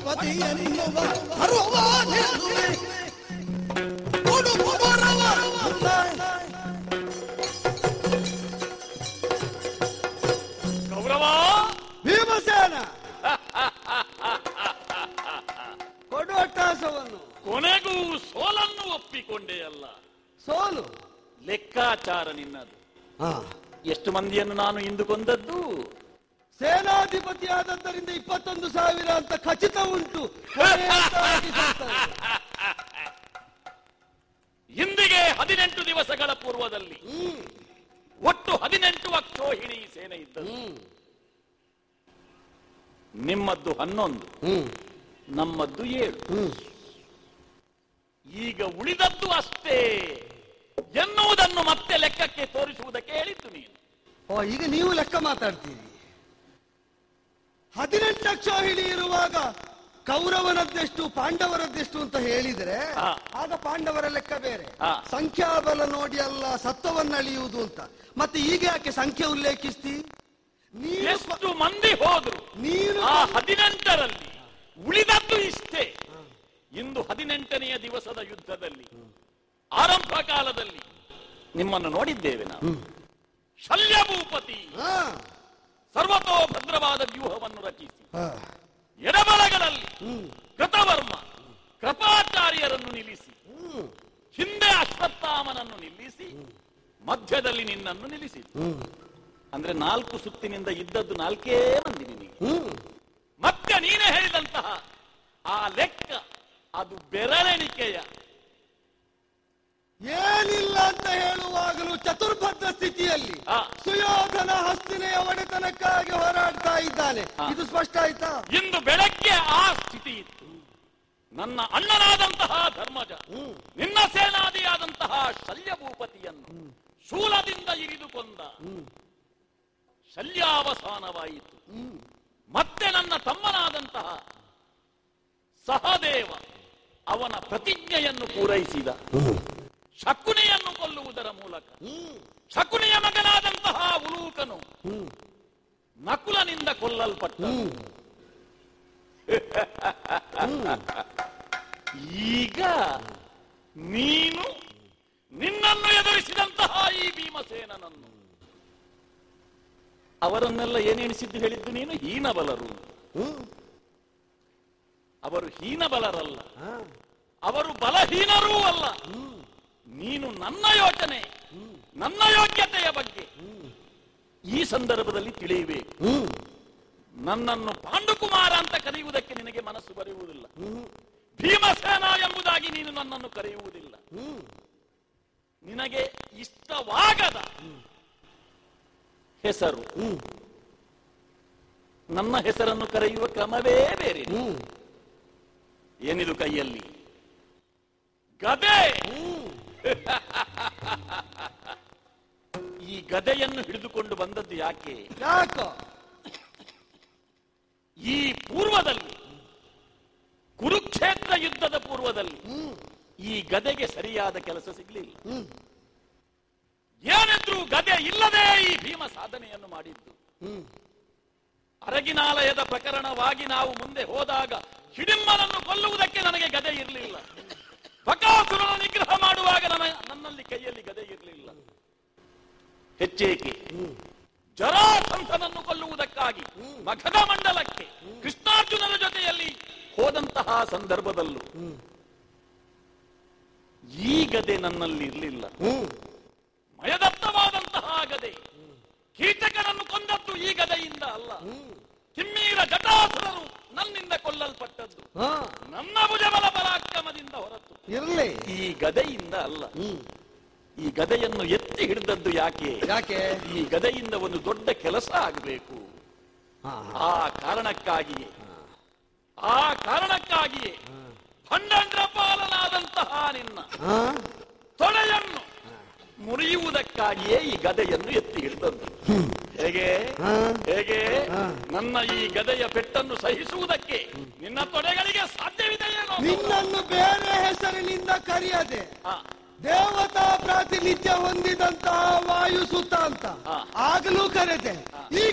ಪತಿ ಎನ್ನುವ ಸರ್ವವಾದಿಸುವೆ. ಕೊಡುಗು ಬರವ ಮುಂದೆ. ಗೌರವ ಭೀಮಸೇನ ಕೊಡು ಅಟ್ಟಾಸವನ್ನು ಕೊನೆಗೂ ಸೋಲನ್ನು ಒಪ್ಪಿಕೊಂಡೆ ಅಲ್ಲ ಸೋಲು ಲೆಕ್ಕಾಚಾರ ನಿನ್ನದು ಹಾ ಎಷ್ಟು ಮಂದಿಯನ್ನು ನಾನು ಇಂದು ಕೊಂದದ್ದು ಸೇನಾಧಿಪತಿ ಆದದ್ದರಿಂದ ಇಪ್ಪತ್ತೊಂದು ಸಾವಿರ ಅಂತ ಖಚಿತ ಉಂಟು ಕೊನೆಯದಾಗಿ ಸತ್ತಾರೆ. ಇಂದಿಗೆ ಹದಿನೆಂಟು ದಿವಸಗಳ ಪೂರ್ವದಲ್ಲಿ ಹ್ಮ್ ಒಟ್ಟು ಹದಿನೆಂಟು ಅಕ್ಷೋಹಿಣಿ ಸೇನೆ ಇದ್ದದ್ದು ಹ್ಮ್ ನಿಮ್ಮದ್ದು ಹನ್ನೊಂದು ಹ್ಮ್ ನಮ್ಮದ್ದು ಏಳು ಹ್ಮ್ ಈಗ ಉಳಿದದ್ದು ಅಷ್ಟೇ ಎನ್ನುವುದನ್ನು ಮತ್ತೆ ಲೆಕ್ಕಕ್ಕೆ ತೋರಿಸುವುದಕ್ಕೆ ಹೇಳಿದ್ದು ನೀನು ಓ ಈಗ ನೀವು ಲೆಕ್ಕ ಮಾತಾಡ್ತೀರಿ ಹದಿನೆಂಟು ಲಕ್ಷ ಹಿಡಿ ಇರುವಾಗ ಕೌರವನದ್ದೆಷ್ಟು ಪಾಂಡವರದ್ದೆಷ್ಟು ಅಂತ ಹೇಳಿದ್ರೆ ಹಾ. ಆಗ ಪಾಂಡವರ ಲೆಕ್ಕ ಬೇರೆ ಹಾ. ಸಂಖ್ಯಾಬಲ ನೋಡಿ ಅಲ್ಲ ಸತ್ವವನ್ನು ಅಳಿಯುವುದು ಅಂತ ಮತ್ತೆ ಈಗ ಯಾಕೆ ಸಂಖ್ಯೆ ಉಲ್ಲೇಖಿಸ್ತಿ ನೀನು ಎಷ್ಟು ಮಂದಿ ಹೋದ್ರು ನೀನು ಆ ಹದಿನೆಂಟರಲ್ಲಿ ಉಳಿದದ್ದು ಇಷ್ಟೇ ಇಂದು ಹದಿನೆಂಟನೆಯ ದಿವಸದ ಯುದ್ಧದಲ್ಲಿ ಆರಂಭ ಕಾಲದಲ್ಲಿ ನಿಮ್ಮನ್ನು ನೋಡಿದ್ದೇವೆ ನಾವು ಶಲ್ಯಭೂಪತಿ ಹಾ, ಸರ್ವತೋ ಭದ್ರವಾದ ವ್ಯೂಹವನ್ನು ರಚಿಸಿ ಹಾ, ಎಡಬಲಗಳಲ್ಲಿ ಹ್ಮ್, ಕೃತವರ್ಮ ಕೃಪಾಚಾರ್ಯರನ್ನು ನಿಲ್ಲಿಸಿ ಹ್ಮ್, ಹಿಂದೆ ಅಶ್ವತ್ಥಾಮನನ್ನು ನಿಲ್ಲಿಸಿ ಮಧ್ಯದಲ್ಲಿ ನಿನ್ನನ್ನು ನಿಲ್ಲಿಸಿತು ಹ್ಮ್, ಅಂದ್ರೆ ನಾಲ್ಕು ಸುತ್ತಿನಿಂದ ಇದ್ದದ್ದು ನಾಲ್ಕೇ ಮಂದಿ ನಿನಗೆ ಹ್ಮ್. ಮತ್ತೆ ನೀನೇ ಹೇಳಿದಂತಹ ಆ ಲೆಕ್ಕ ಅದು ಬೆರಳೆಣಿಕೆಯ ಏನಿಲ್ಲ ಅಂತ ಹೇಳುವಾಗಲೂ ಚತುರ್ಭದ್ರ ಸ್ಥಿತಿಯಲ್ಲಿ ಆ. ಸುಯೋಧನ ಹಸ್ತಿನೆಯ ಒಡೆತನಕ್ಕಾಗಿ ಹೋರಾಡ್ತಾ ಇದ್ದಾನೆ ಆ. ಇದು ಸ್ಪಷ್ಟ ಆಯ್ತಾ ಇಂದು ಬೆಳಗ್ಗೆ ಆ ಸ್ಥಿತಿ ಇತ್ತು ನನ್ನ ಅಣ್ಣನಾದಂತಹ ಧರ್ಮಜ ಹ್ಮ್. ನಿನ್ನ ಸೇನಾದಿಯಾದಂತಹ ಶಲ್ಯಭೂಪತಿಯನ್ನು ಶೂಲದಿಂದ ಇರಿದು ಕೊಂದ ಶಲ್ಯಾವಸಾನವಾಯಿತು ಹ್ಮ್. ಮತ್ತೆ ನನ್ನ ತಮ್ಮನಾದಂತಹ ಸಹದೇವ ಅವನ ಪ್ರತಿಜ್ಞೆಯನ್ನು ಪೂರೈಸಿದ ಶಕುನಿಯನ್ನು ಕೊಲ್ಲುವುದರ ಮೂಲಕ ಹ್ಮ್. ಶಕುನಿಯ ಮಗನಾದಂತಹ ಉಲೂಕನು ಹ್ಮ್. ನಕುಲನಿಂದ ಕೊಲ್ಲಲ್ಪಟ್ಟ ಹ್ಮ್. ಈಗ ನೀನು ನಿನ್ನನ್ನು ಎದುರಿಸಿದಂತಹ ಈ ಭೀಮಸೇನನನ್ನು ಅವರನ್ನೆಲ್ಲ ಏನೆಣಿಸಿದ್ದು ಹೇಳಿದ್ದು ನೀನು ಹೀನಬಲರು ಹ್ಮ್. ಅವರು ಹೀನಬಲರಲ್ಲ ಆ. ಅವರು ಬಲಹೀನರೂ ಅಲ್ಲ ಹ್ಮ್. ನೀನು ನನ್ನ ಯೋಚನೆ ನನ್ನ ಯೋಗ್ಯತೆಯ ಬಗ್ಗೆ ಈ ಸಂದರ್ಭದಲ್ಲಿ ತಿಳಿಯಬೇಕು ಹ್ಮ್. ನನ್ನನ್ನು ಪಾಂಡುಕುಮಾರ ಅಂತ ಕರೆಯುವುದಕ್ಕೆ ನಿನಗೆ ಮನಸ್ಸು ಬರೆಯುವುದಿಲ್ಲ ಹ್ಮ್. ಭೀಮಸೇನ ಎಂಬುದಾಗಿ ನೀನು ನನ್ನನ್ನು ಕರೆಯುವುದಿಲ್ಲ ಹ್ಮ್. ನಿನಗೆ ಇಷ್ಟವಾಗದ ಹೆಸರು ಹ್ಮ್. ನನ್ನ ಹೆಸರನ್ನು ಕರೆಯುವ ಕ್ರಮವೇ ಬೇರೆ ಹ್ಮ್. ಏನಿದು ಕೈಯಲ್ಲಿ ಗದೆ ಹ್ಮ್. ಈ ಗದೆಯನ್ನು ಹಿಡಿದುಕೊಂಡು ಬಂದದ್ದು ಯಾಕೆ ಯಾಕೋ ಈ ಪೂರ್ವದಲ್ಲಿ ಕುರುಕ್ಷೇತ್ರ ಯುದ್ಧದ ಪೂರ್ವದಲ್ಲಿ ಹ್ಮ್. ಈ ಗದೆಗೆ ಸರಿಯಾದ ಕೆಲಸ ಸಿಗಲಿಲ್ಲ ಹ್ಮ್. ಏನಿದ್ರು ಗದೆ ಇಲ್ಲದೆ ಈ ಭೀಮ ಸಾಧನೆಯನ್ನು ಮಾಡಿದ್ದು ಹ್ಮ್. ಅರಗಿನಾಲಯದ ಪ್ರಕರಣವಾಗಿ ನಾವು ಮುಂದೆ ಹೋದಾಗ ಹಿಡಿಮ್ಮನನ್ನು ಕೊಲ್ಲುವುದಕ್ಕೆ ನನಗೆ ಗದೆ ಇರಲಿಲ್ಲ ಬಕಾಸುರನ ನಿಗ್ರಹ ಮಾಡುವಾಗ ನನ್ನ ನನ್ನಲ್ಲಿ ಕೈಯಲ್ಲಿ ಗದೆ ಇರಲಿಲ್ಲ ಹೆಚ್ಚೇಕೆ ಜರಾಸಂಧನನ್ನು ಕೊಲ್ಲುವುದಕ್ಕಾಗಿ ಮಖದ ಮಂಡಲಕ್ಕೆ ಕೃಷ್ಣಾರ್ಜುನನ ಜೊತೆಯಲ್ಲಿ ಹೋದಂತಹ ಸಂದರ್ಭದಲ್ಲೂ ಈ ಗದೆ ನನ್ನಲ್ಲಿ ಇರಲಿಲ್ಲ ಹ್ಮ್. ಮಯದತ್ತವಾದಂತಹ ಗದೆ ಕೀಟಕನನ್ನು ಕೊಂದದ್ದು ಈ ಗದೆಯಿಂದ ಅಲ್ಲ ಕಿಮ್ಮೀರ ಜಟಾಸುರರು ನನ್ನಿಂದ ಕೊಲ್ಲಲ್ಪಟ್ಟದ್ದು ಹಾ. ನನ್ನ ಭುಜಬಲ ಪರಾಕ್ರಮದಿಂದ ಹೊರತು ಇರ್ಲಿ ಈ ಗದೆಯಿಂದ ಅಲ್ಲ ಹ್ಮ್. ಈ ಗದೆಯನ್ನು ಎತ್ತಿ ಹಿಡಿದದ್ದು ಯಾಕೆ ಯಾಕೆ ಈ ಗದೆಯಿಂದ ಒಂದು ದೊಡ್ಡ ಕೆಲಸ ಆಗಬೇಕು ಹಾ. ಆ ಕಾರಣಕ್ಕಾಗಿಯೇ ಆ ಕಾರಣಕ್ಕಾಗಿಯೇ ಭಂಡಂಡ್ರ ಪಾಲನಾದಂತಹ ನಿನ್ನ ಹಾ? ತೊಡೆಯನ್ನು ಮುರಿಯುವುದಕ್ಕಾಗಿಯೇ ಈ ಗದೆಯನ್ನು ಎತ್ತಿ ಹಿಡಿದದ್ದು ಹೇಗೆ ಹಾ. ಹೇಗೆ ಹಾ. ನನ್ನ ಈ ಗದೆಯ ಪೆಟ್ಟನ್ನು ಸಹಿಸುವುದಕ್ಕೆ ನಿನ್ನ ತೊಡೆಗಳಿಗೆ ಸಾಧ್ಯವಿದೆಯೇನೋ ನಿನ್ನನ್ನು ಬೇರೆ ಹೆಸರಿನಿಂದ ಕರೆಯದೆ ಹಾ. ದೇವತಾ ಪ್ರಾತಿನಿಧ್ಯ ಹೊಂದಿದಂತಹ ವಾಯುಸುತ ಅಂತ ಹಾ. ಆಗಲೂ ಕರೆದೆ ಈ